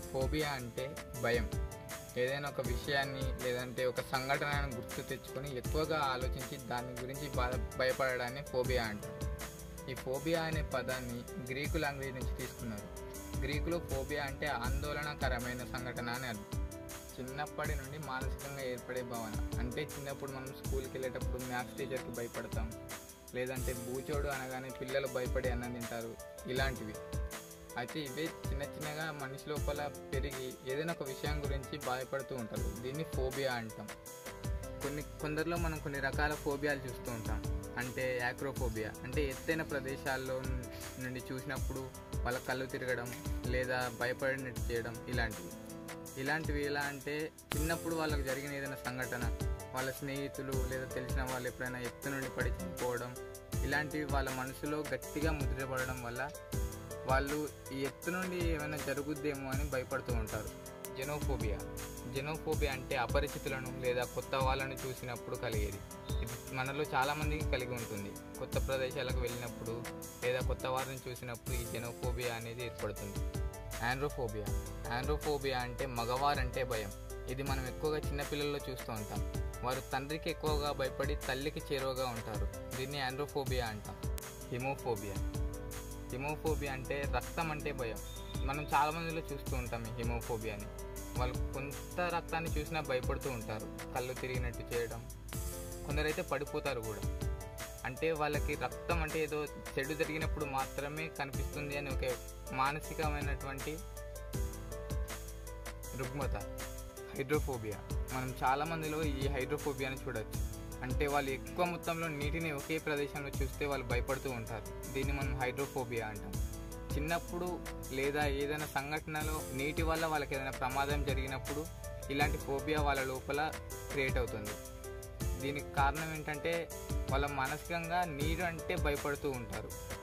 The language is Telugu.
ఫోబియా అంటే భయం ఏదైనా ఒక విషయాన్ని లేదంటే ఒక సంఘటనను గుర్తు తెచ్చుకొని ఎక్కువగా ఆలోచించి దాని గురించి బాధ భయపడడాన్ని ఫోబియా అంటారు ఈ ఫోబియా అనే పదాన్ని గ్రీకు లాంగ్వేజ్ నుంచి తీసుకున్నారు గ్రీకులో ఫోబియా అంటే ఆందోళనకరమైన సంఘటన అని అర్థం చిన్నప్పటి నుండి మానసికంగా ఏర్పడే భావన అంటే చిన్నప్పుడు మనం స్కూల్కి వెళ్ళేటప్పుడు మ్యాథ్స్ టీచర్కి భయపడతాం లేదంటే బూచోడు అనగానే పిల్లలు భయపడి అన్నం తింటారు ఇలాంటివి అయితే ఇవే చిన్న చిన్నగా మనిషి లోపల పెరిగి ఏదైనా ఒక విషయం గురించి బాధపడుతూ ఉంటారు దీన్ని ఫోబియా అంటాం కొన్ని కొందరిలో మనం కొన్ని రకాల ఫోబియాలు చూస్తూ ఉంటాం అంటే యాక్రోఫోబియా అంటే ఎత్తైన ప్రదేశాల్లో నుండి చూసినప్పుడు వాళ్ళ కళ్ళు తిరగడం లేదా భయపడినట్టు చేయడం ఇలాంటివి ఇలాంటివి ఎలా అంటే చిన్నప్పుడు వాళ్ళకి జరిగిన ఏదైనా సంఘటన వాళ్ళ స్నేహితులు లేదా తెలిసిన వాళ్ళు ఎప్పుడైనా ఎత్తు నుండి పడి చనిపోవడం ఇలాంటివి వాళ్ళ మనసులో గట్టిగా ముద్రపడడం వల్ల వాళ్ళు ఈ ఎత్తు నుండి ఏమైనా జరుగుద్దేమో అని భయపడుతూ ఉంటారు జెనోఫోబియా జెనోఫోబియా అంటే అపరిచితులను లేదా కొత్త వాళ్ళను చూసినప్పుడు కలిగేది ఇది మనలో చాలామందికి కలిగి ఉంటుంది కొత్త ప్రదేశాలకు వెళ్ళినప్పుడు లేదా కొత్త వారిని చూసినప్పుడు ఈ జెనోఫోబియా అనేది ఏర్పడుతుంది ఆండ్రోఫోబియా ఆండ్రోఫోబియా అంటే మగవారంటే భయం ఇది మనం ఎక్కువగా చిన్నపిల్లల్లో చూస్తూ ఉంటాం వారు తండ్రికి ఎక్కువగా భయపడి తల్లికి చేరువగా ఉంటారు దీన్ని ఆండ్రోఫోబియా అంటాం హిమోఫోబియా హిమోఫోబియా అంటే రక్తం అంటే భయం మనం చాలా మందిలో చూస్తూ ఉంటాం ఈ హిమోఫోబియాని వాళ్ళు కొంత రక్తాన్ని చూసినా భయపడుతూ ఉంటారు కళ్ళు తిరిగినట్టు చేయడం కొందరైతే పడిపోతారు కూడా అంటే వాళ్ళకి రక్తం అంటే ఏదో చెడు జరిగినప్పుడు మాత్రమే కనిపిస్తుంది అని ఒక మానసికమైనటువంటి రుగ్మత హైడ్రోఫోబియా మనం చాలా మందిలో ఈ హైడ్రోఫోబియాని చూడొచ్చు అంటే వాళ్ళు ఎక్కువ మొత్తంలో నీటిని ఒకే ప్రదేశంలో చూస్తే వాళ్ళు భయపడుతూ ఉంటారు దీన్ని మనం హైడ్రోఫోబియా అంటాం చిన్నప్పుడు లేదా ఏదైనా సంఘటనలో నీటి వల్ల వాళ్ళకి ఏదైనా ప్రమాదం జరిగినప్పుడు ఇలాంటి ఫోబియా వాళ్ళ లోపల క్రియేట్ అవుతుంది దీనికి కారణం ఏంటంటే వాళ్ళ మానసికంగా నీరు అంటే భయపడుతూ ఉంటారు